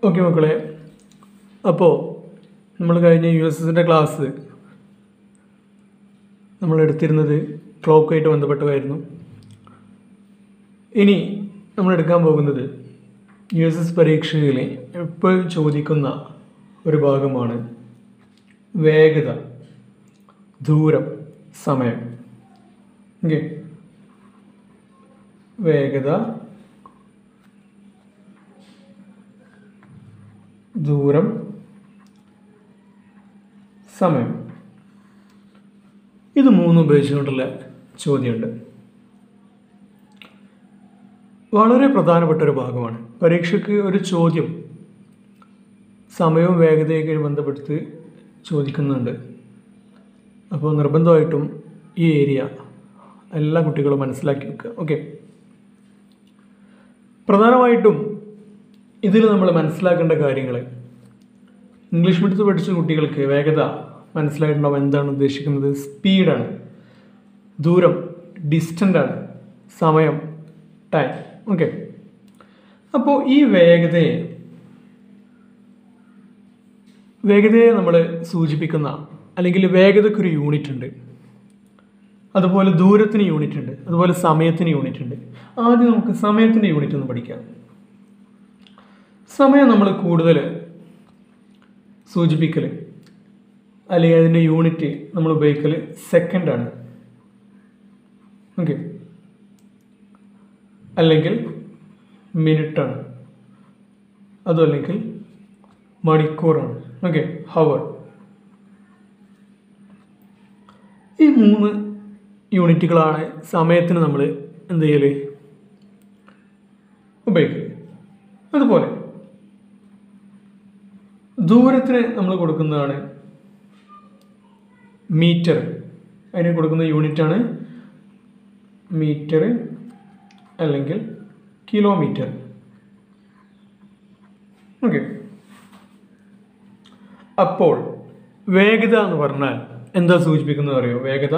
Okay മക്കളെ അപ്പോൾ നമ്മൾ കഴിഞ്ഞ യു എസ് എസിൻ്റെ ക്ലാസ് നമ്മൾ എടുത്തിരുന്നത് ക്ലോക്കുമായിട്ട് ബന്ധപ്പെട്ടതായിരുന്നു ഇനി നമ്മൾ എടുക്കാൻ പോകുന്നത് യു എസ് എസ് പരീക്ഷയിൽ എപ്പോഴും ചോദിക്കുന്ന ഒരു ഭാഗമാണ് വേഗത ദൂരം സമയം ഓക്കെ വേഗത ദൂരം സമയം ഇത് മൂന്നും ഉപയോഗിച്ചുകൊണ്ടുള്ള ചോദ്യമുണ്ട് വളരെ പ്രധാനപ്പെട്ട ഒരു ഭാഗമാണ് പരീക്ഷയ്ക്ക് ഒരു ചോദ്യം സമയവും വേഗതയൊക്കെ ബന്ധപ്പെടുത്തി ചോദിക്കുന്നുണ്ട് അപ്പോൾ നിർബന്ധമായിട്ടും ഈ ഏരിയ എല്ലാ കുട്ടികളും മനസ്സിലാക്കി വെക്കുക ഓക്കെ പ്രധാനമായിട്ടും ഇതിൽ നമ്മൾ മനസ്സിലാക്കേണ്ട കാര്യങ്ങൾ ഇംഗ്ലീഷ് മീഡിയത്തിൽ പഠിച്ച കുട്ടികൾക്ക് വേഗത മനസ്സിലായിട്ടുണ്ടാവും എന്താണ് ഉദ്ദേശിക്കുന്നത് സ്പീഡാണ് ദൂരം ഡിസ്റ്റൻ്റ് ആണ് സമയം ടൈം ഓക്കെ അപ്പോൾ ഈ വേഗതയെ വേഗതയെ നമ്മൾ സൂചിപ്പിക്കുന്ന അല്ലെങ്കിൽ വേഗതയ്ക്കൊരു യൂണിറ്റ് ഉണ്ട് അതുപോലെ ദൂരത്തിന് യൂണിറ്റ് ഉണ്ട് അതുപോലെ സമയത്തിന് യൂണിറ്റ് ഉണ്ട് ആദ്യം നമുക്ക് സമയത്തിൻ്റെ യൂണിറ്റ് ഒന്ന് പഠിക്കാം സമയം നമ്മൾ കൂടുതൽ സൂചിപ്പിക്കൽ അല്ലെങ്കിൽ അതിൻ്റെ യൂണിറ്റ് നമ്മൾ ഉപയോഗിക്കൽ സെക്കൻഡാണ് ഓക്കെ അല്ലെങ്കിൽ മിനിറ്റാണ് അതും അല്ലെങ്കിൽ മണിക്കൂറാണ് ഓക്കെ ഹവർ ഈ മൂന്ന് യൂണിറ്റുകളാണ് സമയത്തിന് നമ്മൾ എന്ത് ചെയ്യൽ ഉപയോഗിക്കൽ അതുപോലെ ദൂരത്തിന് നമ്മൾ കൊടുക്കുന്നതാണ് മീറ്റർ അതിന് കൊടുക്കുന്ന യൂണിറ്റാണ് മീറ്റർ അല്ലെങ്കിൽ കിലോമീറ്റർ ഓക്കെ അപ്പോൾ വേഗത എന്ന് പറഞ്ഞാൽ എന്താ സൂചിപ്പിക്കുന്നത് അറിയോ വേഗത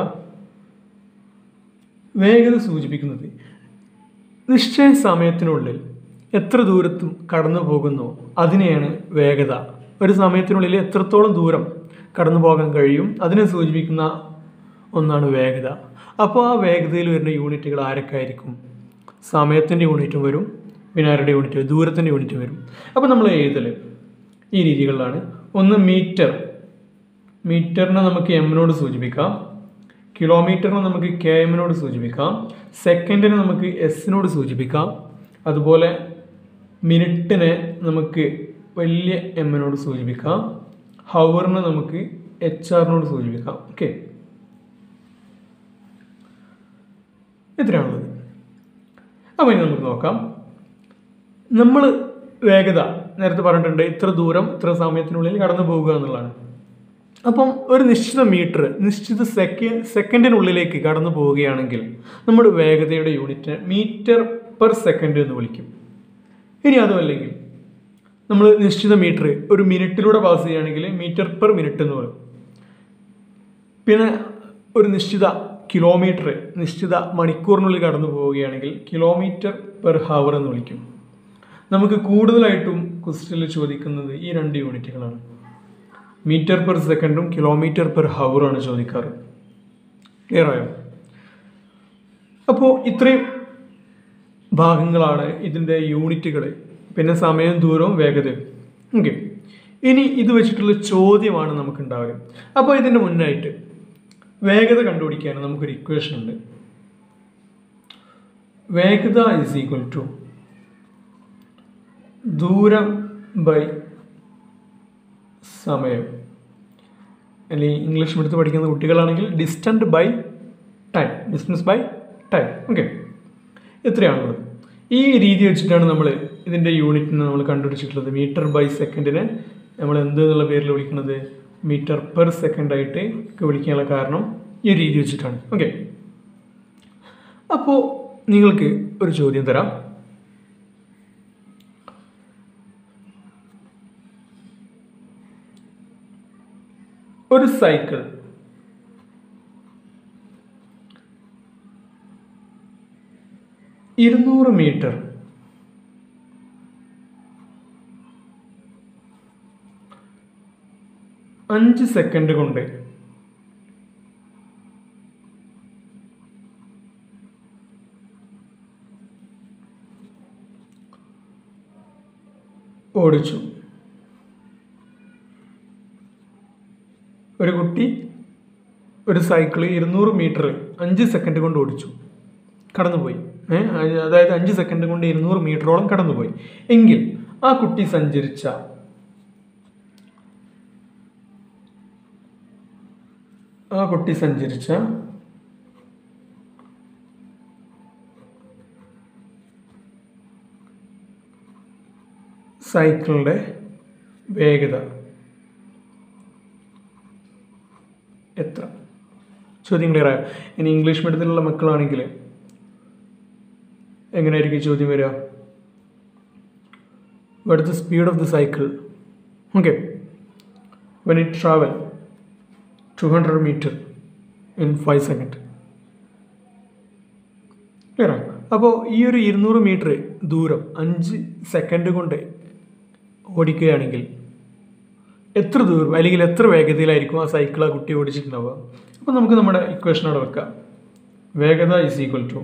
വേഗത സൂചിപ്പിക്കുന്നത് നിശ്ചയ സമയത്തിനുള്ളിൽ എത്ര ദൂരത്തും കടന്നു പോകുന്നോ അതിനെയാണ് വേഗത ഒരു സമയത്തിനുള്ളിൽ എത്രത്തോളം ദൂരം കടന്നു പോകാൻ കഴിയും അതിനെ സൂചിപ്പിക്കുന്ന ഒന്നാണ് വേഗത അപ്പോൾ ആ വേഗതയിൽ വരുന്ന യൂണിറ്റുകൾ ആരൊക്കെ ആയിരിക്കും സമയത്തിൻ്റെ യൂണിറ്റും വരും പിന്നെ ആരുടെ യൂണിറ്റ് വരും ദൂരത്തിൻ്റെ യൂണിറ്റ് വരും അപ്പോൾ നമ്മൾ എഴുതൽ ഈ രീതികളിലാണ് ഒന്ന് മീറ്റർ മീറ്ററിനെ നമുക്ക് എമ്മിനോട് സൂചിപ്പിക്കാം കിലോമീറ്ററിനെ നമുക്ക് കെ എമ്മിനോട് സൂചിപ്പിക്കാം സെക്കൻഡിനെ നമുക്ക് എസിനോട് സൂചിപ്പിക്കാം അതുപോലെ മിനിറ്റിനെ നമുക്ക് വലിയ എമ്മിനോട് സൂചിപ്പിക്കാം ഹവറിനെ നമുക്ക് എച്ച് ആറിനോട് സൂചിപ്പിക്കാം ഓക്കെ ഇത്രയാണുള്ളത് അപ്പോൾ ഇനി നമുക്ക് നോക്കാം നമ്മൾ വേഗത നേരത്തെ പറഞ്ഞിട്ടുണ്ട് ഇത്ര ദൂരം ഇത്ര സമയത്തിനുള്ളിൽ കടന്നു പോകുക എന്നുള്ളതാണ് അപ്പം ഒരു നിശ്ചിത മീറ്റർ നിശ്ചിത സെക്കൻഡ് സെക്കൻഡിനുള്ളിലേക്ക് കടന്നു പോവുകയാണെങ്കിൽ നമ്മുടെ വേഗതയുടെ യൂണിറ്റ് മീറ്റർ പെർ സെക്കൻഡ് എന്ന് വിളിക്കും ഇനി അതുമല്ലെങ്കിൽ നമ്മൾ നിശ്ചിത മീറ്റർ ഒരു മിനിറ്റിലൂടെ പാസ് ചെയ്യുകയാണെങ്കിൽ മീറ്റർ പെർ മിനിറ്റ് എന്ന് പറയും പിന്നെ ഒരു നിശ്ചിത കിലോമീറ്റർ നിശ്ചിത മണിക്കൂറിനുള്ളിൽ കടന്നു പോവുകയാണെങ്കിൽ കിലോമീറ്റർ പെർ ഹവർ എന്ന് വിളിക്കും നമുക്ക് കൂടുതലായിട്ടും ക്വസ്റ്റ്യനിൽ ചോദിക്കുന്നത് ഈ രണ്ട് യൂണിറ്റുകളാണ് മീറ്റർ പെർ സെക്കൻഡും കിലോമീറ്റർ പെർ ഹവറുമാണ് ചോദിക്കാറ് ക്ലിയർ ആയോ അപ്പോൾ ഇത്രയും ഭാഗങ്ങളാണ് ഇതിൻ്റെ യൂണിറ്റുകൾ പിന്നെ സമയം ദൂരവും വേഗതയും ഓക്കെ ഇനി ഇത് വെച്ചിട്ടുള്ള ചോദ്യമാണ് നമുക്ക് ഉണ്ടാവുക അപ്പോൾ ഇതിൻ്റെ മുന്നായിട്ട് വേഗത കണ്ടുപിടിക്കാൻ നമുക്കൊരു ഇക്വേഷൻ ഉണ്ട് വേഗത ഇസ് ഈക്വൽ ടു ദൂരം ബൈ സമയം അല്ലെങ്കിൽ ഇംഗ്ലീഷ് മീഡിയത്തിൽ പഠിക്കുന്ന കുട്ടികളാണെങ്കിൽ distant by time distance by time okay എത്രയാണുള്ളത് ഈ രീതി വെച്ചിട്ടാണ് നമ്മൾ ഇതിൻ്റെ യൂണിറ്റിനെ നമ്മൾ കണ്ടുപിടിച്ചിട്ടുള്ളത് മീറ്റർ ബൈ സെക്കൻഡിനെ നമ്മൾ എന്ത് എന്നുള്ള പേരിൽ വിളിക്കുന്നത് മീറ്റർ പെർ സെക്കൻഡ് ആയിട്ട് വിളിക്കാനുള്ള കാരണം ഈ രീതി വെച്ചിട്ടാണ് ഓക്കെ അപ്പോൾ നിങ്ങൾക്ക് ഒരു ചോദ്യം തരാം ഒരു സൈക്കിൾ ഇരുന്നൂറ് മീറ്റർ അഞ്ച് സെക്കൻഡ് കൊണ്ട് ഓടിച്ചു ഒരു കുട്ടി ഒരു സൈക്കിൾ ഇരുന്നൂറ് മീറ്റർ അഞ്ച് സെക്കൻഡ് കൊണ്ട് ഓടിച്ചു കടന്നുപോയി ഏ അതായത് അഞ്ച് സെക്കൻഡ് കൊണ്ട് ഇരുന്നൂറ് മീറ്ററോളം കടന്നുപോയി എങ്കിൽ ആ കുട്ടി സഞ്ചരിച്ച ആ കുട്ടി സഞ്ചരിച്ച സൈക്കിളിൻ്റെ വേഗത എത്ര ചോദ്യം ക്ലിയർ ആയോ ഇനി ഇംഗ്ലീഷ് മീഡിയത്തിലുള്ള മക്കളാണെങ്കിൽ എങ്ങനെയായിരിക്കും ചോദ്യം വരിക what is the speed of the cycle okay when it travel 200 meter in 5 second clear ആണ് അപ്പോൾ ഈ ഒരു ഇരുന്നൂറ് മീറ്റർ ദൂരം അഞ്ച് സെക്കൻഡ് കൊണ്ട് ഓടിക്കുകയാണെങ്കിൽ എത്ര ദൂരം അല്ലെങ്കിൽ എത്ര വേഗതയിലായിരിക്കും ആ സൈക്കിൾ ആ കുട്ടി ഓടിച്ചിട്ടുണ്ടാവുക അപ്പോൾ നമുക്ക് നമ്മുടെ ഇക്വേഷൻ അവിടെ വെക്കാം വേഗത ഈസ് ഈക്വൽ ടു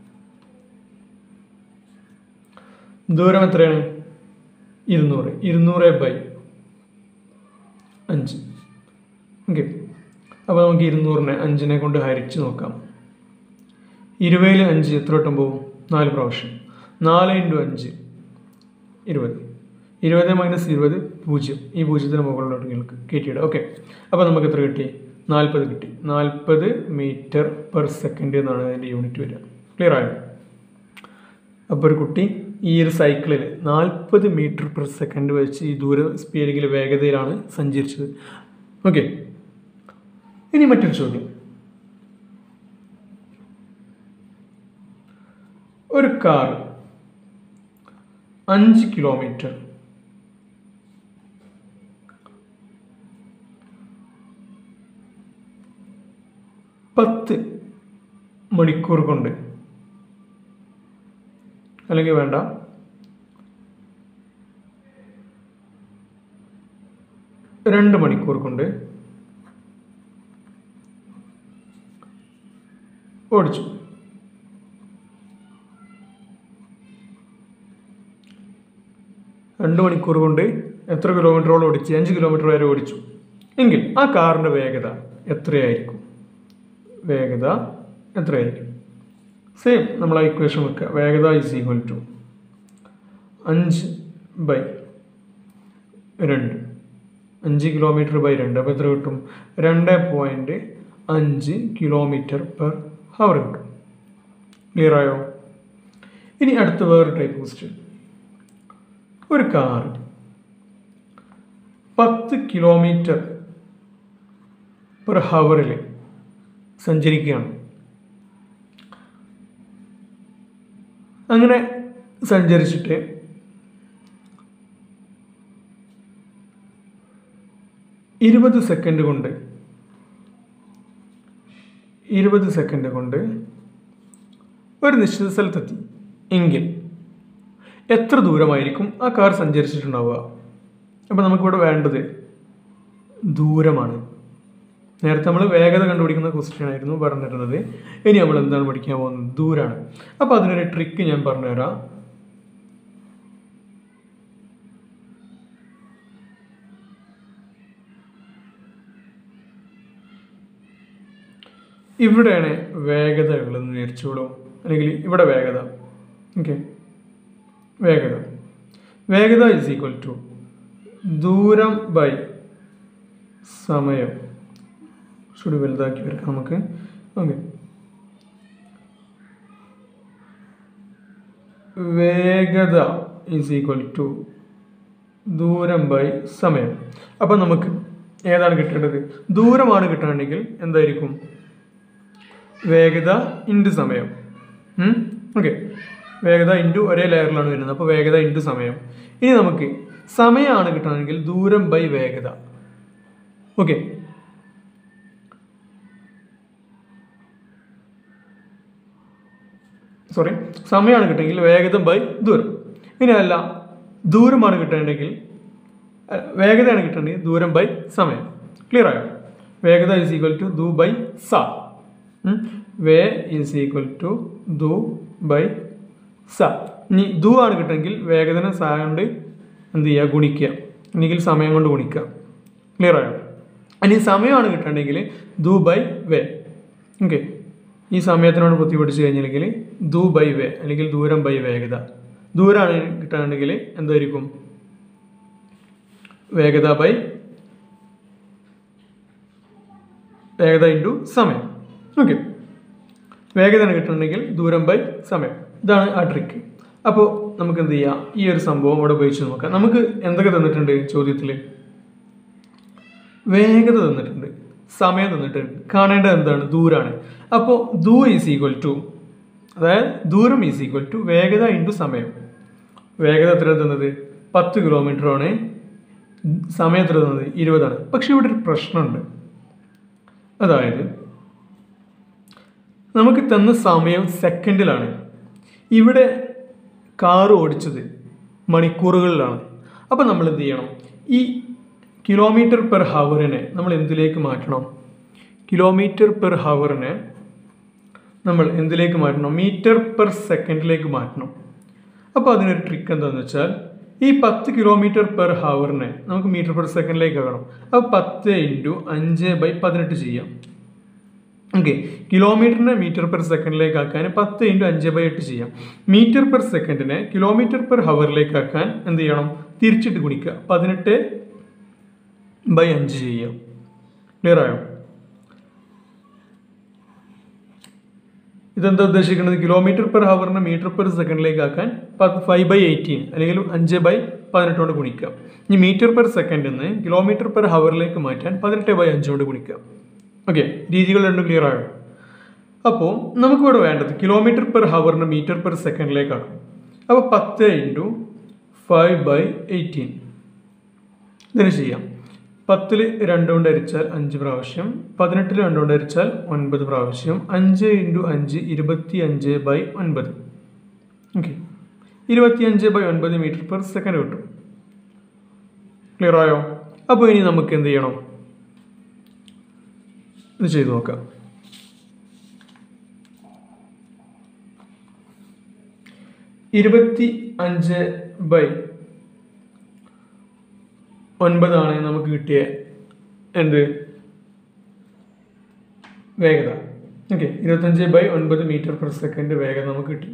ദൂരം എത്രയാണ് ഇരുന്നൂറ് ഇരുന്നൂറ് ബൈ അഞ്ച് ഓക്കെ അപ്പോൾ നമുക്ക് ഇരുന്നൂറിനെ അഞ്ചിനെ കൊണ്ട് ഹരിച്ച് നോക്കാം ഇരുപതിൽ അഞ്ച് എത്ര വട്ടം പോകും നാല് പ്രാവശ്യം നാല് ഇൻറ്റു അഞ്ച് ഇരുപത് ഇരുപത് മൈനസ് ഇരുപത് പൂജ്യം ഈ പൂജ്യത്തിന് മുകളിലോട്ട് നിങ്ങൾക്ക് കയറ്റിയിടാം ഓക്കെ അപ്പോൾ നമുക്ക് എത്ര കിട്ടി നാൽപ്പത് കിട്ടി നാൽപ്പത് മീറ്റർ പെർ സെക്കൻഡ് എന്നാണ് അതിൻ്റെ യൂണിറ്റ് വരിക ക്ലിയർ ആയോ അപ്പോൾ ഒരു കുട്ടി ഈ ഒരു സൈക്കിളിൽ നാൽപ്പത് മീറ്റർ പെർ സെക്കൻഡ് വെച്ച് ഈ ദൂര സ്പീഡിൽ വേഗതയിലാണ് സഞ്ചരിച്ചത് ഓക്കെ ഇനി മറ്റൊരു ചോദ്യം ഒരു കാർ അഞ്ച് കിലോമീറ്റർ പത്ത് മണിക്കൂർ കൊണ്ട് അല്ലെങ്കിൽ വേണ്ട രണ്ട് മണിക്കൂർ കൊണ്ട് ഓടിച്ചു രണ്ട് മണിക്കൂർ കൊണ്ട് എത്ര കിലോമീറ്ററോളം ഓടിച്ചു അഞ്ച് കിലോമീറ്റർ വരെ ഓടിച്ചു എങ്കിൽ ആ കാറിൻ്റെ വേഗത എത്രയായിരിക്കും വേഗത എത്രയായിരിക്കും സെയിം നമ്മൾ ആ ഇക്വേഷൻ വെക്കുക വേഗത ഈസ് ഈക്വൽ ടു അഞ്ച് ബൈ രണ്ട് അഞ്ച് കിലോമീറ്റർ ബൈ രണ്ട് അപ്പോൾ എത്ര കിട്ടും രണ്ട് പോയിൻറ്റ് അഞ്ച് കിലോമീറ്റർ പെർ ഹവർ കിട്ടും ക്ലിയർ ആയോ ഇനി അടുത്ത വേറെ ടൈപ്പ് ക്വസ്റ്റ്യൻ ഒരു കാർ പത്ത് കിലോമീറ്റർ പെർ ഹവറിൽ സഞ്ചരിക്കുകയാണ് അങ്ങനെ സഞ്ചരിച്ചിട്ട് ഇരുപത് സെക്കൻഡ് കൊണ്ട് ഇരുപത് സെക്കൻഡ് കൊണ്ട് ഒരു നിശ്ചിത സ്ഥലത്തെത്തി എങ്കിൽ എത്ര ദൂരമായിരിക്കും ആ കാർ സഞ്ചരിച്ചിട്ടുണ്ടാവുക അപ്പോൾ നമുക്കിവിടെ വേണ്ടത് ദൂരമാണ് നേരത്തെ നമ്മൾ വേഗത കണ്ടുപിടിക്കുന്ന ക്വസ്റ്റ്യൻ ആയിരുന്നു പറഞ്ഞിരുന്നത് ഇനി നമ്മൾ എന്താണ് പഠിക്കാൻ പോകുന്നത് ദൂരമാണ് അപ്പോൾ അതിനൊരു ട്രിക്ക് ഞാൻ പറഞ്ഞുതരാം ഇവിടെയാണ് വേഗത ഉള്ളതെന്ന് വിചാരിച്ചോളൂ അല്ലെങ്കിൽ ഇവിടെ വേഗത ഓക്കെ വേഗത വേഗത ഇസ് ഈക്വൽ ടു ദൂരം ബൈ സമയം ചുടി വലുതാക്കി വരക്കാം നമുക്ക് ഓക്കെ വേഗത ഈസ് ഈക്വൽ ടു ദൂരം ബൈ സമയം അപ്പം നമുക്ക് ഏതാണ് കിട്ടേണ്ടത് ദൂരമാണ് കിട്ടണമെങ്കിൽ എന്തായിരിക്കും വേഗത ഇൻറ്റു സമയം ഓക്കെ വേഗത ഇൻറ്റു ഒരേ ലെയറിലാണ് വരുന്നത് അപ്പോൾ വേഗത ഇൻറ്റു സമയം ഇനി നമുക്ക് സമയമാണ് കിട്ടണമെങ്കിൽ ദൂരം ബൈ വേഗത ഓക്കെ സോറി സമയമാണ് കിട്ടുമെങ്കിൽ വേഗത ബൈ ദൂരം ഇനി അല്ല ദൂരമാണ് കിട്ടേണ്ടെങ്കിൽ അഹ് വേഗതയാണ് കിട്ടേണ്ടത് ദൂരം ബൈ സമയം ക്ലിയർ ആയോ വേഗത ഈസ് ഈക്വൽ ടു ദു ബൈ സ ഉം. വേ ഈസ് ഈക്വൽ ടു ദു ബൈ സ ഇനി ദു ആണ് കിട്ടുമെങ്കിൽ വേഗതനെ സ കൊണ്ട് എന്ത് ചെയ്യുക ഗുണിക്കുക അല്ലെങ്കിൽ സമയം കൊണ്ട് ഗുണിക്കുക ക്ലിയർ ആയോ ഇനി സമയമാണ് കിട്ടണമെങ്കിൽ ദു ബൈ വേ ഓക്കെ ഈ സമയത്തിനോട് പൊത്തി പിടിച്ച് കഴിഞ്ഞില്ലെങ്കിൽ ദു ബൈ വേ അല്ലെങ്കിൽ ദൂരം ബൈ വേഗത ദൂരമാണ് കിട്ടുകയാണെങ്കിൽ എന്തായിരിക്കും വേഗത ബൈ വേഗത ഇൻറ്റു സമയം ഓക്കെ വേഗത കിട്ടുന്നുണ്ടെങ്കിൽ ദൂരം ബൈ സമയം ഇതാണ് ആ ട്രിക്ക് അപ്പോൾ നമുക്ക് എന്ത് ചെയ്യാം ഈ ഒരു സംഭവം ഇവിടെ ഉപയോഗിച്ച് നോക്കാം നമുക്ക് എന്തൊക്കെ തന്നിട്ടുണ്ട് ചോദ്യത്തിൽ വേഗത തന്നിട്ടുണ്ട് സമയം തന്നിട്ടുണ്ട് കാണേണ്ടത് എന്താണ് ദൂരാണ് അപ്പോൾ ദൂ ഈസ് ഈക്വൽ ടു അതായത് ദൂരം ഈസ് ഈക്വൽ ടു വേഗത ഇൻറ്റു സമയം വേഗത എത്ര തന്നത് പത്ത് കിലോമീറ്റർ ആണ് സമയം എത്ര തന്നത് ഇരുപതാണ് പക്ഷെ ഇവിടെ ഒരു പ്രശ്നമുണ്ട് അതായത് നമുക്ക് തന്ന സമയം സെക്കൻഡിലാണ് ഇവിടെ കാറ് ഓടിച്ചത് മണിക്കൂറുകളിലാണ് അപ്പോൾ നമ്മൾ എന്ത് ചെയ്യണം ഈ കിലോമീറ്റർ പെർ ഹവറിനെ നമ്മൾ എന്തിലേക്ക് മാറ്റണം കിലോമീറ്റർ പെർ ഹവറിനെ നമ്മൾ എന്തിലേക്ക് മാറ്റണം മീറ്റർ പെർ സെക്കൻഡിലേക്ക് മാറ്റണം അപ്പോൾ അതിനൊരു ട്രിക്ക് എന്താണെന്ന് വെച്ചാൽ ഈ പത്ത് കിലോമീറ്റർ പെർ ഹവറിനെ നമുക്ക് മീറ്റർ പെർ സെക്കൻഡിലേക്ക് ആകണം അപ്പോൾ പത്ത് ഇൻറ്റു അഞ്ച് ബൈ പതിനെട്ട് ചെയ്യാം ഓക്കെ കിലോമീറ്ററിനെ മീറ്റർ പെർ സെക്കൻഡിലേക്ക് ആക്കാൻ പത്ത് ഇൻറ്റു അഞ്ച് ബൈ എട്ട് ചെയ്യാം മീറ്റർ പെർ സെക്കൻഡിനെ കിലോമീറ്റർ പെർ ഹവറിലേക്ക് ആക്കാൻ എന്ത് ചെയ്യണം തിരിച്ചിട്ട് ഗുണിക്കുക പതിനെട്ട് ബൈ അഞ്ച് ചെയ്യാം ക്ലിയർ ആയോ ഇതെന്താ ഉദ്ദേശിക്കുന്നത് കിലോമീറ്റർ പെർ ഹവറിനെ മീറ്റർ പെർ സെക്കൻഡിലേക്ക് ആക്കാൻ ഫൈവ് ബൈ എയ്റ്റീൻ അല്ലെങ്കിൽ അഞ്ച് ബൈ പതിനെട്ട് കൊണ്ട് ഗുണിക്കാം ഇനി മീറ്റർ പെർ സെക്കൻഡിൽ നിന്ന് കിലോമീറ്റർ പെർ ഹവറിലേക്ക് മാറ്റാൻ പതിനെട്ട് ബൈ അഞ്ച് കൊണ്ട് ഗുണിക്കാം ഓക്കെ രീതികൾ രണ്ടും ക്ലിയർ ആയോ അപ്പോൾ നമുക്കിവിടെ വേണ്ടത് കിലോമീറ്റർ പെർ ഹവറിന് മീറ്റർ പെർ സെക്കൻഡിലേക്കാണ് അപ്പോൾ പത്ത് ഇൻറ്റു ഫൈവ് ബൈ എയ്റ്റീൻ ഇതിന് ചെയ്യാം പത്തിൽ രണ്ട് കൊണ്ട് അരിച്ചാൽ അഞ്ച് പ്രാവശ്യം പതിനെട്ടിൽ രണ്ട് കൊണ്ട് അരിച്ചാൽ ഒൻപത് പ്രാവശ്യം അഞ്ച് ഇൻറ്റു അഞ്ച് ഇരുപത്തി അഞ്ച് ബൈ ഒൻപത് ഓക്കെ ഇരുപത്തി അഞ്ച് ബൈ ഒൻപത് മീറ്റർ പെർ സെക്കൻഡ് കിട്ടും ക്ലിയർ ആയോ അപ്പോൾ ഇനി നമുക്ക് എന്ത് ചെയ്യണം ഇത് ചെയ്ത് നോക്കാം ഇരുപത്തി അഞ്ച് ബൈ ഒൻപതാണ് നമുക്ക് കിട്ടിയ എന്ത് വേഗത ഓക്കെ ഇരുപത്തഞ്ച് ബൈ ഒൻപത് മീറ്റർ പെർ സെക്കൻഡ് വേഗത നമുക്ക് കിട്ടി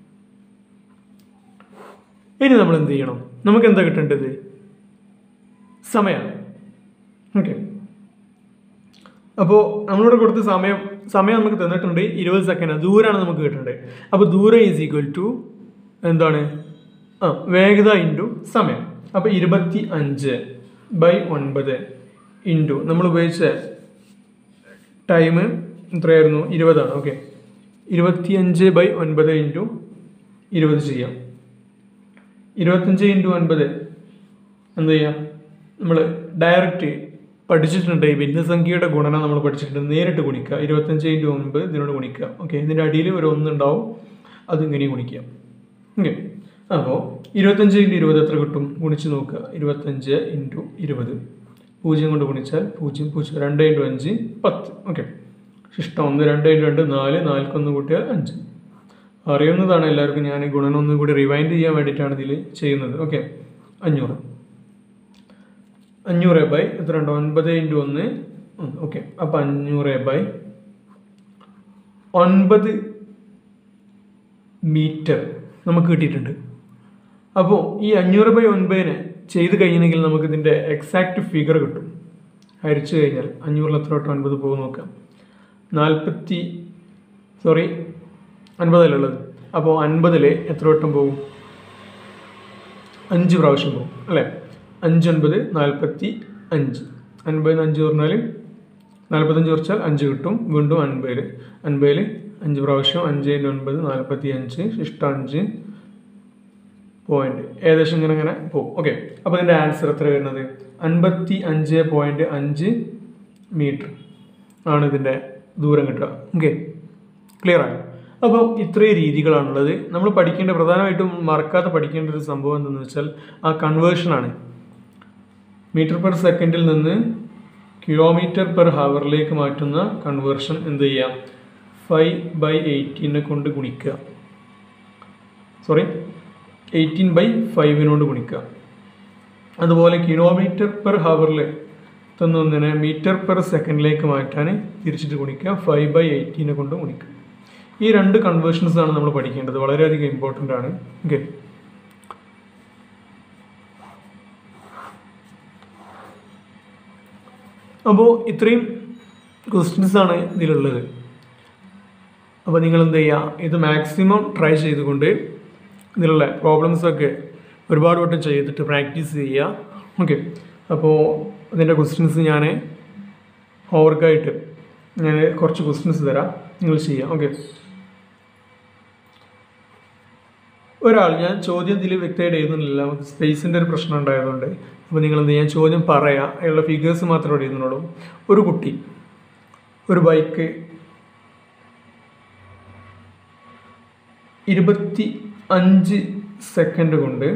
ഇനി നമ്മൾ എന്ത് ചെയ്യണം നമുക്ക് എന്താ കിട്ടേണ്ടത് സമയമാണ് ഓക്കെ അപ്പോൾ നമ്മളിവിടെ കൊടുത്ത സമയം സമയം നമുക്ക് തന്നിട്ടുണ്ട് ഇരുപത് സെക്കൻഡ് ദൂരമാണ് നമുക്ക് കിട്ടേണ്ടത് അപ്പോൾ ദൂരം ഈസ് ഈക്വൽ ടു എന്താണ് ആ വേഗത ഇൻറ്റു സമയം അപ്പോൾ ഇരുപത്തി അഞ്ച് ബൈ ഒൻപത് ഇൻറ്റു നമ്മൾ ഉപയോഗിച്ച ടൈം എത്രയായിരുന്നു ഇരുപതാണ് ഓക്കെ ഇരുപത്തിയഞ്ച് ബൈ ഒൻപത് ഇൻറ്റു ഇരുപത് ചെയ്യാം ഇരുപത്തഞ്ച് ഇൻറ്റു ഒൻപത് എന്ത് ചെയ്യാം നമ്മൾ ഡയറക്റ്റ് പഠിച്ചിട്ടുണ്ട് ഈ ഭിന്നസംഖ്യയുടെ ഗുണനം നമ്മൾ പഠിച്ചിട്ടുണ്ട് നേരിട്ട് ഗുണിക്കുക ഇരുപത്തഞ്ച് ഇൻറ്റു ഒൻപത് ഇതിനോട് ഗുണിക്കുക ഓക്കെ ഇതിൻ്റെ അടിയിൽ ഒരു ഒന്നുണ്ടാവും അത് ഇങ്ങനെ ഗുണിക്കുക ഓക്കെ അപ്പോൾ ഇരുപത്തഞ്ച് ഇൻറ്റു ഇരുപത് എത്ര കിട്ടും ഗുണിച്ച് നോക്കുക ഇരുപത്തഞ്ച് ഇൻറ്റു ഇരുപത് പൂജ്യം കൊണ്ട് ഗുണിച്ചാൽ പൂജ്യം പൂജ്യം രണ്ട് ഇൻറ്റു അഞ്ച് പത്ത് ഓക്കെ ശിഷ്ടം ഒന്ന് രണ്ട് ഇൻറ്റു രണ്ട് നാല് നാൽക്കൊന്ന് കൂട്ടിയാൽ അഞ്ച് അറിയുന്നതാണ് എല്ലാവർക്കും ഞാൻ ഈ ഗുണനം ഒന്നും കൂടി റിവൈൻഡ് ചെയ്യാൻ വേണ്ടിയിട്ടാണ് ഇതിൽ ചെയ്യുന്നത് ഓക്കെ അഞ്ഞൂറ് അഞ്ഞൂറ് ബൈ എത്ര ഉണ്ട് ഒൻപത് ഇൻറ്റു ഒന്ന് ഓക്കെ അപ്പോൾ അഞ്ഞൂറ് ബൈ ഒൻപത് മീറ്റർ നമുക്ക് കിട്ടിയിട്ടുണ്ട് അപ്പോൾ ഈ അഞ്ഞൂറ് ബൈ ഒൻപതിനെ ചെയ്ത് കഴിഞ്ഞെങ്കിൽ നമുക്ക് ഇതിൻ്റെ എക്സാക്റ്റ് ഫിഗർ കിട്ടും ഹരിച്ചു കഴിഞ്ഞാൽ അഞ്ഞൂറിൽ എത്ര തൊട്ട് ഒൻപത് പോകും നോക്കാം നാൽപ്പത്തി സോറി അൻപതിലുള്ളത് അപ്പോൾ അൻപതിൽ എത്ര വട്ടം പോകും അഞ്ച് പ്രാവശ്യം പോകും അല്ലേ അഞ്ചൊൻപത് നാൽപ്പത്തി അഞ്ച് അൻപതിന് അഞ്ച് പറഞ്ഞാൽ നാൽപ്പത്തഞ്ച് കുറച്ചാൽ അഞ്ച് കിട്ടും വീണ്ടും അൻപതിൽ അൻപതിൽ അഞ്ച് പ്രാവശ്യം അഞ്ച് ഇൻറ്റു ഒൻപത് നാൽപ്പത്തി അഞ്ച് ശിഷ്ടം അഞ്ച് പോയിന്റ് ഏകദേശം ഇങ്ങനെ ഇങ്ങനെ പോകും ഓക്കെ അപ്പോൾ ഇതിൻ്റെ ആൻസർ എത്ര വരുന്നത് അൻപത്തി അഞ്ച് പോയിന്റ് അഞ്ച് മീറ്റർ ആണ് ഇതിൻ്റെ ദൂരം കിട്ടുക ഓക്കെ ക്ലിയർ ആയോ അപ്പോൾ ഇത്രയും രീതികളാണുള്ളത് നമ്മൾ പഠിക്കേണ്ട പ്രധാനമായിട്ടും മറക്കാതെ പഠിക്കേണ്ട ഒരു സംഭവം എന്തെന്ന് വെച്ചാൽ ആ കൺവേർഷനാണ് മീറ്റർ പെർ സെക്കൻഡിൽ നിന്ന് കിലോമീറ്റർ പെർ ഹവറിലേക്ക് മാറ്റുന്ന കൺവേർഷൻ എന്ത് ചെയ്യാം ഫൈവ് ബൈ എയ്റ്റീനെ കൊണ്ട് ഗുണിക്കുക സോറി എയ്റ്റീൻ ബൈ ഫൈവിനോട് ഗുണിക്കുക അതുപോലെ കിലോമീറ്റർ പെർ ഹവറിൽ തന്നൊന്നിനെ മീറ്റർ പെർ സെക്കൻഡിലേക്ക് മാറ്റാൻ തിരിച്ചിട്ട് ഗുണിക്കുക ഫൈവ് ബൈ എയ്റ്റീനെ കൊണ്ട് ഗുണിക്കുക ഈ രണ്ട് കൺവേർഷൻസ് ആണ് നമ്മൾ പഠിക്കേണ്ടത് വളരെയധികം ഇമ്പോർട്ടൻ്റ് ആണ് ഓക്കെ അപ്പോൾ ഇത്രയും ക്വസ്റ്റ്യൻസ് ആണ് ഇതിലുള്ളത് അപ്പോൾ നിങ്ങൾ എന്ത് ചെയ്യുക ഇത് മാക്സിമം ട്രൈ ചെയ്തുകൊണ്ട് ഇതിലുള്ള പ്രോബ്ലംസൊക്കെ ഒരുപാട് വട്ടം ചെയ്തിട്ട് പ്രാക്ടീസ് ചെയ്യുക ഓക്കെ അപ്പോൾ അതിൻ്റെ ക്വസ്റ്റ്യൻസ് ഞാൻ ഓവർക്കായിട്ട് ഞാൻ കുറച്ച് ക്വസ്റ്റ്യൻസ് തരാം നിങ്ങൾ ചെയ്യാം ഓക്കെ ഒരാൾ ഞാൻ ചോദ്യം ഇതിൽ വ്യക്തമായിട്ട് എഴുതുന്നില്ല നമുക്ക് സ്പേസിൻ്റെ ഒരു പ്രശ്നം ഉണ്ടായതുകൊണ്ട് അപ്പോൾ നിങ്ങൾ എന്ത് ചെയ്യാൻ ചോദ്യം പറയാം അതിലുള്ള ഫിഗേഴ്സ് മാത്രമേ എഴുതുന്നുള്ളൂ ഒരു കുട്ടി ഒരു ബൈക്ക് ഇരുപത്തി അഞ്ച് സെക്കൻഡ് കൊണ്ട്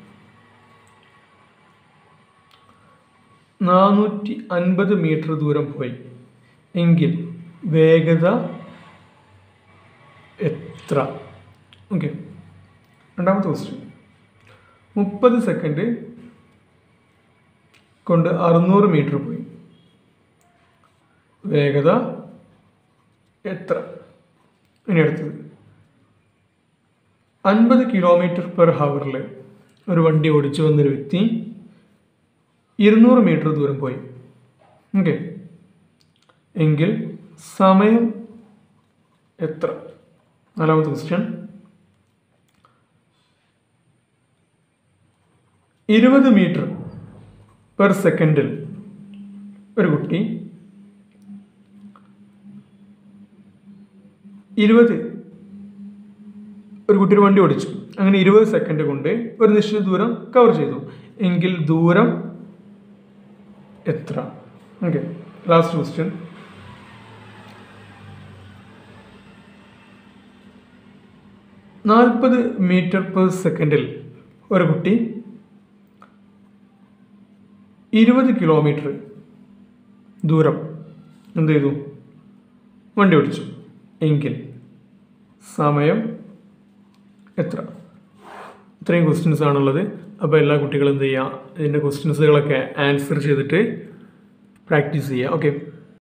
നാനൂറ്റി അൻപത് മീറ്റർ ദൂരം പോയി എങ്കിൽ വേഗത എത്ര ഓക്കെ രണ്ടാമത്തെ ക്വസ്റ്റ്യൻ മുപ്പത് സെക്കൻഡ് കൊണ്ട് അറുന്നൂറ് മീറ്റർ പോയി വേഗത എത്ര ഇനി അടുത്തത് അൻപത് കിലോമീറ്റർ പെർ ഹവറിൽ ഒരു വണ്ടി ഓടിച്ചു വന്നൊരു വ്യക്തി ഇരുന്നൂറ് മീറ്റർ ദൂരം പോയി ഓക്കെ എങ്കിൽ സമയം എത്ര നാലാമത്തെ ക്വസ്റ്റ്യൻ ഇരുപത് മീറ്റർ പെർ സെക്കൻഡിൽ ഒരു കുട്ടി ഇരുപത് ഒരു കുട്ടി ഒരു വണ്ടി ഓടിച്ചു അങ്ങനെ ഇരുപത് സെക്കൻഡ് കൊണ്ട് ഒരു നിശ്ചിത ദൂരം കവർ ചെയ്തു എങ്കിൽ ദൂരം എത്ര ഓക്കെ ലാസ്റ്റ് ക്വസ്റ്റ്യൻ നാൽപ്പത് മീറ്റർ പെർ സെക്കൻഡിൽ ഒരു കുട്ടി ഇരുപത് കിലോമീറ്റർ ദൂരം എന്ത് ചെയ്തു വണ്ടി ഓടിച്ചു എങ്കിൽ സമയം എത്ര ഇത്രയും ക്വസ്റ്റ്യൻസ് ആണുള്ളത് അപ്പോൾ എല്ലാ കുട്ടികളും എന്ത് ചെയ്യുക ഇതിൻ്റെ ക്വസ്റ്റ്യൻസുകളൊക്കെ ആൻസർ ചെയ്തിട്ട് പ്രാക്ടീസ് ചെയ്യുക ഓക്കെ